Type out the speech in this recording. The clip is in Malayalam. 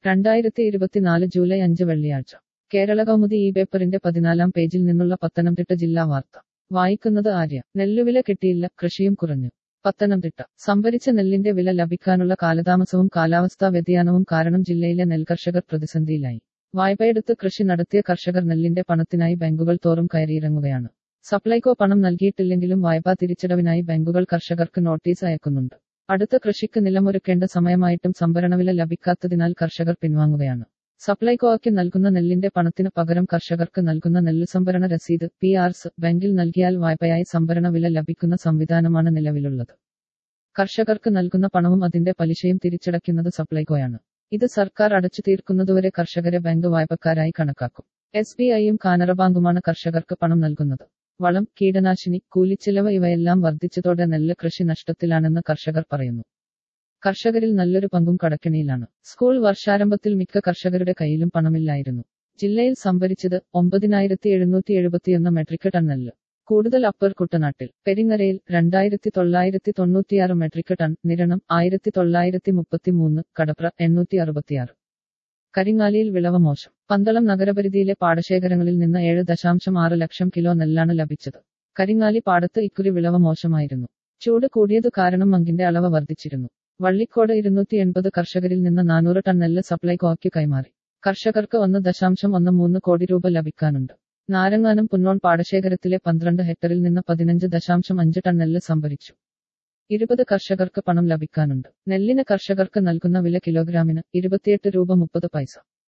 രണ്ടായിരത്തി ഇരുപത്തിനാല് ജൂലൈ അഞ്ച് വെള്ളിയാഴ്ച കേരള കൗമുദി ഈ പേപ്പറിന്റെ പതിനാലാം പേജിൽ നിന്നുള്ള പത്തനംതിട്ട ജില്ലാ വാർത്ത വായിക്കുന്നത് ആര്യ നെല്ലുവില കിട്ടിയില്ല കൃഷിയും കുറഞ്ഞു പത്തനംതിട്ട സംഭരിച്ച നെല്ലിന്റെ വില ലഭിക്കാനുള്ള കാലതാമസവും കാലാവസ്ഥാ വ്യതിയാനവും കാരണം ജില്ലയിലെ നെൽകർഷകർ പ്രതിസന്ധിയിലായി വായ്പയെടുത്ത് കൃഷി നടത്തിയ കർഷകർ നെല്ലിന്റെ പണത്തിനായി ബാങ്കുകൾ തോറും കയറിയിറങ്ങുകയാണ് സപ്ലൈകോ പണം നൽകിയിട്ടില്ലെങ്കിലും വായ്പാ തിരിച്ചടവിനായി ബാങ്കുകൾ കർഷകർക്ക് നോട്ടീസ് അയക്കുന്നുണ്ട് അടുത്ത കൃഷിക്ക് നിലമൊരുക്കേണ്ട സമയമായിട്ടും സംഭരണവില ലഭിക്കാത്തതിനാൽ കർഷകർ പിൻവാങ്ങുകയാണ് സപ്ലൈകോയ്ക്ക് നൽകുന്ന നെല്ലിന്റെ പണത്തിന് പകരം കർഷകർക്ക് നൽകുന്ന നെല്ല് സംഭരണ രസീത് പി ആർസ് ബാങ്കിൽ നൽകിയാൽ വായ്പയായി സംഭരണ വില ലഭിക്കുന്ന സംവിധാനമാണ് നിലവിലുള്ളത് കർഷകർക്ക് നൽകുന്ന പണവും അതിന്റെ പലിശയും തിരിച്ചടയ്ക്കുന്നത് സപ്ലൈകോയാണ് ഇത് സർക്കാർ അടച്ചു തീർക്കുന്നതുവരെ കർഷകരെ ബാങ്ക് വായ്പക്കാരായി കണക്കാക്കും എസ് ബി ഐയും കാനറ ബാങ്കുമാണ് കർഷകർക്ക് പണം നൽകുന്നത് വളം കീടനാശിനി കൂലിച്ചെലവ് ഇവയെല്ലാം വർദ്ധിച്ചതോടെ നെല്ല് കൃഷി നഷ്ടത്തിലാണെന്ന് കർഷകർ പറയുന്നു കർഷകരിൽ നല്ലൊരു പങ്കും കടക്കിണിയിലാണ് സ്കൂൾ വർഷാരംഭത്തിൽ മിക്ക കർഷകരുടെ കയ്യിലും പണമില്ലായിരുന്നു ജില്ലയിൽ സംഭരിച്ചത് ഒമ്പതിനായിരത്തി എഴുന്നൂറ്റി എഴുപത്തിയൊന്ന് മെട്രിക് ടൺ നെല്ല് കൂടുതൽ അപ്പർ കുട്ടനാട്ടിൽ പെരിങ്ങരയിൽ രണ്ടായിരത്തി തൊള്ളായിരത്തി തൊണ്ണൂറ്റിയാറ് മെട്രിക് ടൺ നിരണം ആയിരത്തി തൊള്ളായിരത്തി മുപ്പത്തിമൂന്ന് കടപ്ര എണ്ണൂറ്റി അറുപത്തിയാറ് കരിങ്ങാലിയിൽ വിളവ് മോശം പന്തളം നഗരപരിധിയിലെ പാടശേഖരങ്ങളിൽ നിന്ന് ഏഴ് ദശാംശം ആറ് ലക്ഷം കിലോ നെല്ലാണ് ലഭിച്ചത് കരിങ്ങാലി പാടത്ത് ഇക്കുറി വിളവ് മോശമായിരുന്നു ചൂട് കൂടിയതു കാരണം മങ്കിന്റെ അളവ് വർദ്ധിച്ചിരുന്നു വള്ളിക്കോട് ഇരുന്നൂറ്റി എൺപത് കർഷകരിൽ നിന്ന് നാനൂറ് ടൺ നെല്ല് സപ്ലൈകോയ്ക്ക് കൈമാറി കർഷകർക്ക് ഒന്ന് ദശാംശം ഒന്ന് മൂന്ന് കോടി രൂപ ലഭിക്കാനുണ്ട് നാരങ്ങാനം പുന്നോൺ പാടശേഖരത്തിലെ പന്ത്രണ്ട് ഹെക്ടറിൽ നിന്ന് പതിനഞ്ച് ദശാംശം അഞ്ച് ടൺ നെല്ല് സംഭരിച്ചു ഇരുപത് കർഷകർക്ക് പണം ലഭിക്കാനുണ്ട് നെല്ലിന് കർഷകർക്ക് നൽകുന്ന വില കിലോഗ്രാമിന് ഇരുപത്തിയെട്ട് രൂപ മുപ്പത് പൈസ